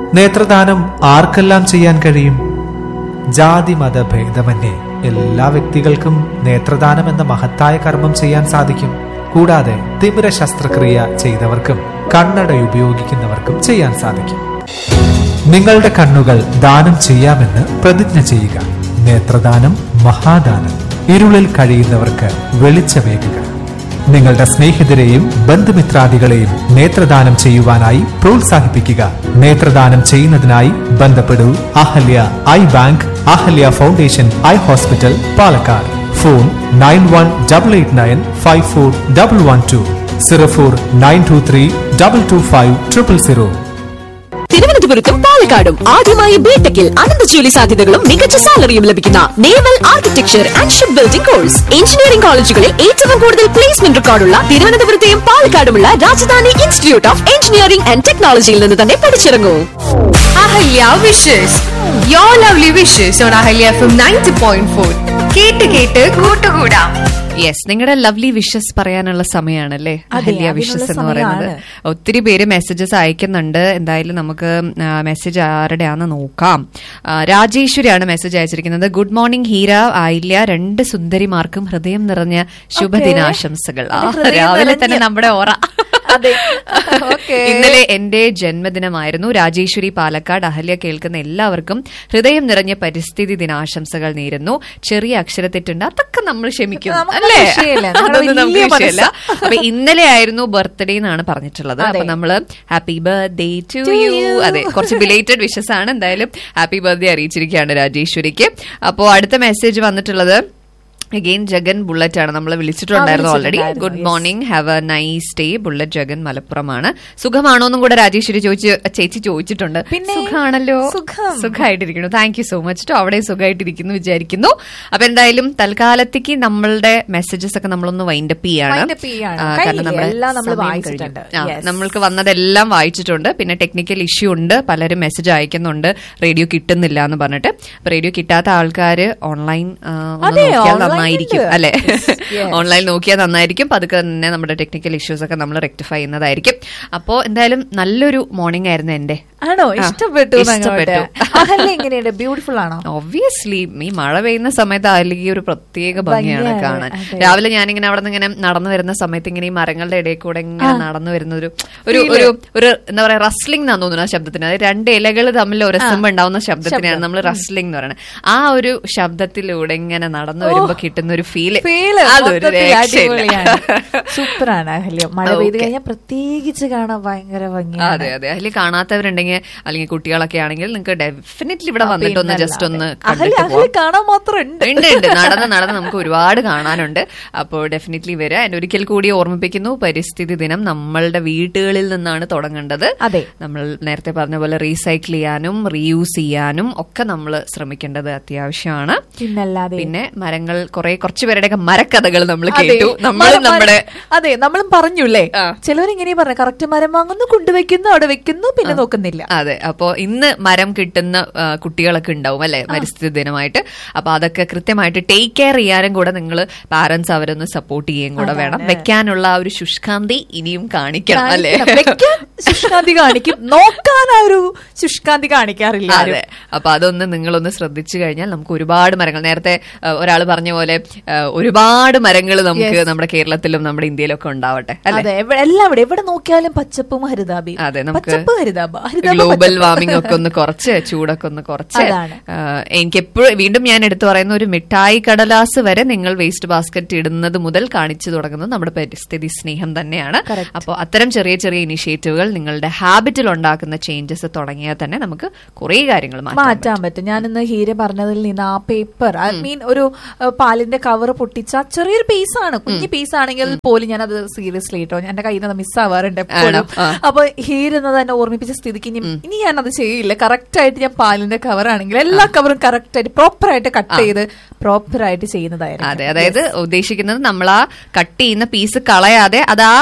നേത്രദാനം ആർക്കെല്ലാം ചെയ്യാൻ കഴിയും ജാതി മത ഭേദമന്യേ എല്ലാ വ്യക്തികൾക്കും നേത്രദാനം എന്ന മഹത്തായ കർമ്മം ചെയ്യാൻ സാധിക്കും കൂടാതെ തിമിര ശസ്ത്രക്രിയ ചെയ്തവർക്കും കണ്ണട ഉപയോഗിക്കുന്നവർക്കും ചെയ്യാൻ സാധിക്കും നിങ്ങളുടെ കണ്ണുകൾ ദാനം ചെയ്യാമെന്ന് പ്രതിജ്ഞ ചെയ്യുക നേത്രദാനം മഹാദാനം ഇരുളിൽ കഴിയുന്നവർക്ക് വെളിച്ചമേകുക നിങ്ങളുടെ സ്നേഹിതരെയും ബന്ധുമിത്രാദികളെയും നേത്രദാനം ചെയ്യുവാനായി പ്രോത്സാഹിപ്പിക്കുക നേത്രദാനം ചെയ്യുന്നതിനായി ബന്ധപ്പെടൂ Ahalya eye bank Ahalya foundation eye hospital Palakkad phone nine one double eight nine five four double one two zero four nine two three double two five triple zero തിരുവനന്തപുരത്തും പാലക്കാടും ആദ്യമായി ബിടെക്കിൽ അനന്ത ജോലി സാധ്യതകളും മികച്ച സാലറിയും ലഭിക്കുന്ന naval architecture and ship building course engineering കോളേജുകളിൽ ഏറ്റവും കൂടുതൽ പ്ലേസ്മെന്റ് റെക്കോർഡുള്ള തിരുവനന്തപുരത്തെയും പാലക്കാടുമുള്ള Rajadhani institute of engineering and ടെക്നോളജിയിൽ നിന്ന് തന്നെ പഠിച്ചിറങ്ങൂ Ahalya wishes your lovely wishes on Ahalya F M ninety point four കേട്ട് കേട്ട് കൂട്ടുകൂടാം യെസ് നിങ്ങളുടെ ലവ്ലി വിഷസ് പറയാനുള്ള സമയമാണല്ലേ അതെ, അഹല്യ അതിനുള്ള വിഷസ് എന്ന് സമയമാണ്. പറയുന്നത് ഒത്തിരി പേര് മെസ്സേജസ് അയക്കുന്നുണ്ട് എന്തായാലും നമുക്ക് മെസ്സേജ് ആരുടെയാന്ന് നോക്കാം ആ, രാജേശ്വരിയാണ് മെസ്സേജ് അയച്ചിരിക്കുന്നത് ഗുഡ് മോർണിംഗ് ഹീര ആയില്യ രണ്ട് സുന്ദരിമാർക്കും ഹൃദയം നിറഞ്ഞ ശുഭദിനാശംസകൾ ആ, എന്റെ ഹൃദയം രാവിലെ നിറഞ്ഞ- തന്നെ നമ്മുടെ ഓറ അതെ ഓക്കെ ഇന്നലെ എന്റെ ജന്മദിനമായിരുന്നു രാജേശ്വരി പാലക്കാട് അഹല്യ കേൾക്കുന്ന എല്ലാവർക്കും ഹൃദയം നിറഞ്ഞ പരിസ്ഥിതി ദിനാശംസകൾ നേരുന്നു ചെറിയ അക്ഷരത്തെറ്റുണ്ട് അതൊക്കെ നമ്മൾ ക്ഷമിക്കും നമുക്കത് അല്ലേ വിഷയമല്ല. നമ്മുടെ അതൊന്നും നമുക്ക് വലിയ വിഷയമല്ല മനസ്സാ. അപ്പൊ ഇന്നലെ ആയിരുന്നു ബർത്ത്ഡേ എന്നാണ് പറഞ്ഞിട്ടുള്ളത് അപ്പൊ അതെ. നമ്മള് happy birthday to To you you. അതെ കുറച്ച് ബിലേറ്റഡ് വിഷസ് ആണ് എന്തായാലും ഹാപ്പി ബർത്ത്ഡേ അറിയിച്ചിരിക്കുകയാണ് രാജേശ്വരിക്ക് അപ്പോ അടുത്ത മെസ്സേജ് വന്നിട്ടുള്ളത് അഗെയിൻ ജഗൻ ബുള്ളറ്റ് ആണ് നമ്മൾ വിളിച്ചിട്ടുണ്ടായിരുന്നു ആ, ഓൾറെഡി വിളിച്ചിട്ടുണ്ടായിരുന്നു, good yes. Morning have a nice day bullet Jagan മലപ്പുറമാണ് സുഖമാണോ എന്നും കൂടെ രാജേശ്വരി ചോദിച്ച് ചേച്ചി ചോദിച്ചിട്ടുണ്ട് പിന്നെ, സുഖാണല്ലോ സുഖം. സുഖമായിട്ടിരിക്കുന്നു thank you so much to അവിടെ സുഖമായിട്ടിരിക്കുന്നു വിചാരിക്കുന്നു അപ്പൊ എന്തായാലും തൽക്കാലത്തേക്ക് നമ്മളുടെ മെസ്സേജസ് ഒക്കെ നമ്മളൊന്ന് വൈൻഡ് അപ്പ് ചെയ്യാണ് Wind up ചെയ്യാണ്. ആ, കഴിഞ്ഞില്ലേ? നമ്മുടെ എല്ലാം നമ്മള് സമയം വായിച്ചിട്ടുണ്ട്. കഴിഞ്ഞു. ആ, Yes. നമ്മൾക്ക് വന്നതെല്ലാം വായിച്ചിട്ടുണ്ട് പിന്നെ ടെക്നിക്കൽ ഇഷ്യൂ ഉണ്ട് പലരും മെസ്സേജ് അയക്കുന്നുണ്ട് റേഡിയോ കിട്ടുന്നില്ല എന്ന് പറഞ്ഞിട്ട് റേഡിയോ കിട്ടാത്ത ആൾക്കാർ ഓൺലൈൻ അതെ, നോക്കിയാൽ online നന്നായിരിക്കും ഉണ്ട്. അല്ലെ yes. ഓൺലൈൻ നോക്കിയാൽ നന്നായിരിക്കും പതുക്കെ തന്നെ നമ്മുടെ ടെക്നിക്കൽ ഇഷ്യൂസ് ഒക്കെ നമ്മൾ റെക്ടിഫൈ ചെയ്യുന്നതായിരിക്കും അപ്പോ എന്തായാലും നല്ലൊരു മോർണിംഗ് ആയിരുന്നു എന്റെ ആണോ ആ, ഇഷ്ടപ്പെട്ടു ഇഷ്ടപ്പെട്ടു. അഹല്യ എങ്ങനെയുണ്ട് ബ്യൂട്ടിഫുൾ ആണോ ഒബ്വിയസ്ലി ഈ മഴ പെയ്യുന്ന സമയത്ത് അല്ലെങ്കിൽ ഒരു പ്രത്യേക ഭംഗിയാണ് ഭംഗിയാണ്, കാണാൻ അതെ. രാവിലെ ഞാനിങ്ങനെ അവിടെ നിന്ന് ഇങ്ങനെ നടന്നു വരുന്ന സമയത്ത് ഇങ്ങനെ ഈ മരങ്ങളുടെ ഇടയിൽ കൂടെ ഇങ്ങനെ നടന്നു വരുന്ന ഒരു ഒരു Feel. ഒരു ഒരു എന്താ പറയാ റസ്ലിംഗ് എന്നാന്ന് തോന്നുന്നു ആ ശബ്ദത്തിന് അത് രണ്ട് ഇലകൾ തമ്മിൽ ഉരസുമ്പോ ഉണ്ടാവുന്ന ശബ്ദത്തിനാണ് ശബ്ദം. നമ്മൾ റസ്ലിംഗ് എന്ന് പറയുന്നത് ആ ഒരു ശബ്ദത്തിലൂടെ ഇങ്ങനെ നടന്നു വരുമ്പോ കിട്ടുന്ന ഒരു ഫീല് ഫീല് അതൊരു രക്ഷയില്ല. സൂപ്പറാണ് അഹല്യ മഴ Okay. പെയ്ത് കഴിഞ്ഞാൽ പ്രത്യേകിച്ച് കാണാൻ ഭയങ്കര ഭംഗിയാണ് അതെ അതെ അതിൽ കാണാത്തവരുണ്ടെങ്കിൽ അല്ലെങ്കിൽ കുട്ടികളൊക്കെ ആണെങ്കിൽ നിങ്ങൾക്ക് ഡെഫിനറ്റ്ലി ഇവിടെ ആ, വന്നിട്ട് ഒന്ന് പിന്നല്ലാതെ. ജസ്റ്റ് ഒന്ന് അഹല്യ കണ്ടിട്ട് അഹല്യ പോവാം കാണാൻ മാത്രം ഉണ്ട് ഉണ്ട് ഉണ്ട് നടന്ന് നടന്ന് നമുക്ക് ഒരുപാട് കാണാനുണ്ട് അപ്പോൾ ഡെഫിനറ്റ്ലി വരിക ആൻഡ് ഒരിക്കൽ കൂടി ഓർമ്മിപ്പിക്കുന്നു പരിസ്ഥിതി ദിനം നമ്മളുടെ വീടുകളിൽ നിന്നാണ് തുടങ്ങേണ്ടത് അതെ. നമ്മൾ നേരത്തെ പറഞ്ഞ പോലെ റീസൈക്കിൾ ചെയ്യാനും റീയൂസ് ചെയ്യാനും ഒക്കെ നമ്മൾ ശ്രമിക്കേണ്ടത് അത്യാവശ്യമാണ് പിന്നല്ലാതെ പിന്നെ മരങ്ങൾ കുറെ കുറച്ചു പേരുടെയൊക്കെ മരക്കഥകൾ നമ്മൾ അതെ. കേട്ടു നമ്മൾ മരം- നമ്മുടെ അതെ നമ്മളും പറഞ്ഞുല്ലേ ആ. ചിലവരിങ്ങനെ പറഞ്ഞു കറക്റ്റ് മരം വാങ്ങുന്നു കൊണ്ടുവയ്ക്കുന്നു അവിടെ വെക്കുന്നു പിന്നെ നോക്കുന്നില്ല അതെ അപ്പോ ഇന്ന് മരം കിട്ടുന്ന ആ, കുട്ടികളൊക്കെ ഉണ്ടാവും അല്ലെ പരിസ്ഥിതി ദിനമായിട്ട് അപ്പൊ അതൊക്കെ കൃത്യമായിട്ട് ടേക്ക് കെയർ ചെയ്യാനും കൂടെ നിങ്ങൾ പാരന്റ്സ് അവരൊന്ന് സപ്പോർട്ട് ചെയ്യുകയും കൂടെ വേണം വെക്കാനുള്ള ആ ഒരു ശുഷ്കാന്തി ഇനിയും കാണിക്കണം അല്ലെ കാണിക്കണം. വെക്കാൻ ശുഷ്കാന്തി കാണിക്കും നോക്കാൻ ആ ഒരു ശുഷ്കാന്തി കാണിക്കാറില്ല ആരും. അതെ അപ്പൊ അതൊന്ന് നിങ്ങളൊന്ന് ശ്രദ്ധിച്ചു കഴിഞ്ഞാൽ നമുക്ക് ഒരുപാട് മരങ്ങൾ നേരത്തെ ഒരാൾ പറഞ്ഞ പോലെ ആ, ഒരുപാട് മരങ്ങൾ നമുക്ക് നമ്മുടെ കേരളത്തിലും നമ്മുടെ ഇന്ത്യയിലും ഒക്കെ ഉണ്ടാവട്ടെ അല്ലെ അതെ എവിടെ- എല്ലാവിടെ എവിടെ നോക്കിയാലും പച്ചപ്പും ഹരിതാപി അതെ നമുക്ക് പച്ചപ്പ് ഹരിതാപ ഹരിതാപ ഗ്ലോബൽ പച്ചപ്പ്. വാർമിംഗ് ഒക്കെ ഒന്ന് കുറച്ച് ചൂടൊക്കെ ഒന്ന് കുറച്ച് അതാണ്. എനിക്ക് എപ്പോഴും വീണ്ടും ഞാൻ എടുത്തു പറയുന്ന ഒരു മിഠായി കടലാസ് വരെ നിങ്ങൾ വേസ്റ്റ് ബാസ്ക്കറ്റ് ഇടുന്നത് മുതൽ കാണിച്ചു തുടങ്ങുന്നത് നമ്മുടെ പരിസ്ഥിതി സ്നേഹം തന്നെയാണ് Correct. അപ്പോൾ അത്തരം ചെറിയ ചെറിയ ഇനിഷ്യേറ്റീവുകൾ നിങ്ങളുടെ ഹാബിറ്റിൽ ഉണ്ടാക്കുന്ന ചേഞ്ചസ് തുടങ്ങിയാൽ തന്നെ നമുക്ക് കുറേ കാര്യങ്ങൾ മാറ്റാം മാറ്റാൻ പറ്റും ഞാൻ ഇന്ന് ഹീര പറഞ്ഞതിൽ നിന്ന് ആ പേപ്പർ ഐ മീൻ ഒരു അഹ്, പാലിന്റെ കവർ പൊട്ടിച്ച ചെറിയൊരു പീസ് ആണ് കുഞ്ഞു പീസ് ആണെങ്കിൽ പോലും ഞാൻ അത് സീരിയസ്ലി കേട്ടോ എന്റെ കയ്യിൽ നിന്ന് മിസ് ആവാറുണ്ട് എപ്പോഴും ആണോ? ആ. അപ്പൊ ഹീര എന്നത് എന്നെ ഓർമ്മിപ്പിച്ച സ്ഥിതിക്ക് ഇനി ഇനി ഞാൻ അത് ചെയ്യില്ല കറക്റ്റ് ആയിട്ട് ഞാൻ പാലിന്റെ കവർ ആണെങ്കിൽ എല്ലാ കവറും കറക്റ്റ് ആയിട്ട് പ്രോപ്പർ ആയിട്ട് കട്ട് ചെയ്ത് പ്രോപ്പർ ആയിട്ട് ചെയ്യുന്നതായിരുന്നു അതെ അതായത് ഉദ്ദേശിക്കുന്നത് നമ്മൾ ആ കട്ട് ചെയ്യുന്ന പീസ് കളയാതെ അത് ആ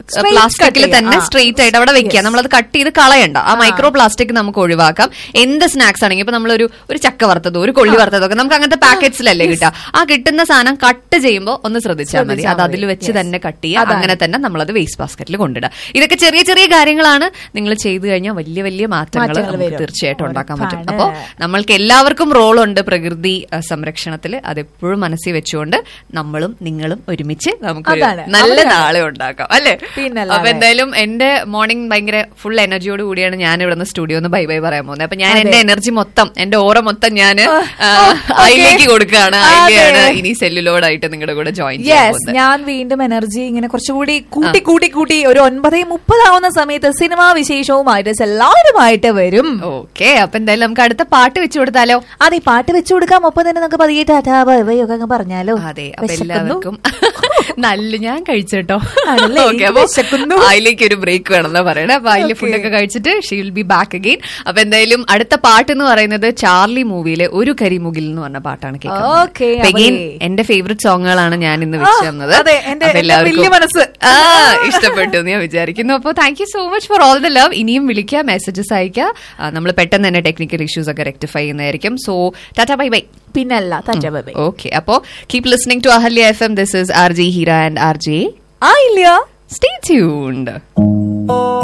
Straight പ്ലാസ്റ്റിക്കിൽ cut തന്നെ ചെയ്യാം. ആ. സ്ട്രെയിറ്റ് ആയിട്ട് അവിടെ വെക്കുക നമ്മളത് കട്ട് ചെയ്ത് കളയണ്ട ആ മൈക്രോ പ്ലാസ്റ്റിക് നമുക്ക് ഒഴിവാക്കാം എന്ത് സ്നാക്സ് ആണെങ്കിൽ ഇപ്പൊ നമ്മളൊരു ഒരു ചക്ക വറുത്തതോ ഒരു കൊള്ളി വറുത്തതോ ഒക്കെ നമുക്ക് അങ്ങനത്തെ പാക്കറ്റ്സിലല്ലേ കിട്ടുക ആ കിട്ടുന്ന സാധനം കട്ട് ചെയ്യുമ്പോൾ ഒന്ന് ശ്രദ്ധിച്ചാൽ മതി ശ്രദ്ധിച്ചാൽ അത് അതിൽ മതി. വെച്ച് Yes. തന്നെ കട്ട് ചെയ്യുക അതാണ്. അങ്ങനെ തന്നെ നമ്മളത് വേസ്റ്റ് ബാസ്ക്കറ്റിൽ കൊണ്ടിടുക ഇതൊക്കെ ചെറിയ ചെറിയ കാര്യങ്ങളാണ് നിങ്ങൾ ചെയ്തു കഴിഞ്ഞാൽ വലിയ വലിയ മാറ്റങ്ങൾ മാറ്റങ്ങൾ നമുക്ക് വരും. തീർച്ചയായിട്ടും ഉണ്ടാക്കാൻ പറ്റും ഉറപ്പാണ്. അപ്പോൾ നമ്മൾക്ക് എല്ലാവർക്കും റോളുണ്ട് പ്രകൃതി അഹ്, സംരക്ഷണത്തിൽ അതെപ്പോഴും മനസ്സിൽ വെച്ചുകൊണ്ട് നമ്മളും നിങ്ങളും ഒരുമിച്ച് നമുക്ക് അതാണ്. നല്ല അവിടെയാണ്. നാളെ ഉണ്ടാക്കാം അല്ലേ പിന്നല്ലാതെ. അപ്പൊ എന്തായാലും എന്റെ മോർണിംഗ് ഭയങ്കര ഫുൾ എനർജിയോട് കൂടിയാണ് ഞാൻ ഇവിടെ നിന്ന് സ്റ്റുഡിയോ ബൈ ബൈ പറയാൻ പോകുന്നത് അപ്പൊ ഞാൻ അതെ. എന്റെ എനർജി മൊത്തം എന്റെ ഓറ മൊത്തം ഞാൻ okay. അതിലേക്ക് കൊടുക്കുകയാണ് അതെ. അതിലെയാണ് ഇനി സെല്ലുലോഡായിട്ട് നിങ്ങളുടെ കൂടെ ജോയിൻ ചെയ്യാൻ യെസ് പോകുന്നത് ഞാൻ വീണ്ടും എനർജി ഇങ്ങനെ കുറച്ചുകൂടി കൂട്ടി കൂട്ടി കൂട്ടി ഒരു ഒൻപതേ മുപ്പതാവുന്ന സമയത്ത് സിനിമാ വിശേഷവുമായിട്ട് എല്ലാവരുമായിട്ട് വരും ഓക്കെ അപ്പൊ എന്തായാലും നമുക്ക് അടുത്ത പാട്ട് വെച്ചു കൊടുത്താലോ അതെ പാട്ട് വെച്ചു കൊടുക്കാം ഒപ്പം തന്നെ നമുക്ക് പതിയെ ടാറ്റാ ബൈ ബൈ ഒക്കെ അങ്ങ് പറഞ്ഞാലോ അതെ അപ്പൊ വിശക്കുന്നു. എല്ലാവർക്കും നല്ല ഞാൻ കഴിച്ചോട്ടോ ആണല്ലേ? ഓക്കെ അപ്പൊ വിശക്കുന്നു. അതിലേക്ക് ഒരു ബ്രേക്ക് വേണമെന്നാ പറയണേ അപ്പൊ അതിൽ Okay. ഫുഡൊക്കെ കഴിച്ചിട്ട് she will be back again അപ്പൊ എന്തായാലും അടുത്ത പാട്ട് എന്ന് പറയുന്നത് ചാർലി മൂവിയിലെ ഒരു കരിമുകിൽ എന്ന് പറഞ്ഞ പാട്ടാണ് Okay, അപ്പൊ അഗെയിൻ ദേ. എന്റെ ഫേവറേറ്റ് സോങ്ങുകളാണ് ഞാൻ ഇന്ന് വെച്ച് തന്നത് അതെ, എന്റെ- അപ്പൊ എന്റെ വലിയ മനസ്സ്. ആ ഇഷ്ടപ്പെട്ടു എന്ന് ഞാൻ വിചാരിക്കുന്നു അപ്പോൾ thank you so much for all the love ഇനിയും വിളിക്കുക മെസ്സേജസ് അയക്കുക നമ്മൾ പെട്ടെന്ന് തന്നെ ടെക്നിക്കൽ ഇഷ്യൂസ് ഒക്കെ റെക്ടിഫൈ ചെയ്യുന്നതായിരിക്കും സോ ടാറ്റ ബൈ ബൈ പിന്നല്ല ടാറ്റാ ബൈ ബൈ Okay, അപ്പോ keep listening to Ahalya F M this is R J Heera and R J Ayilya stay tuned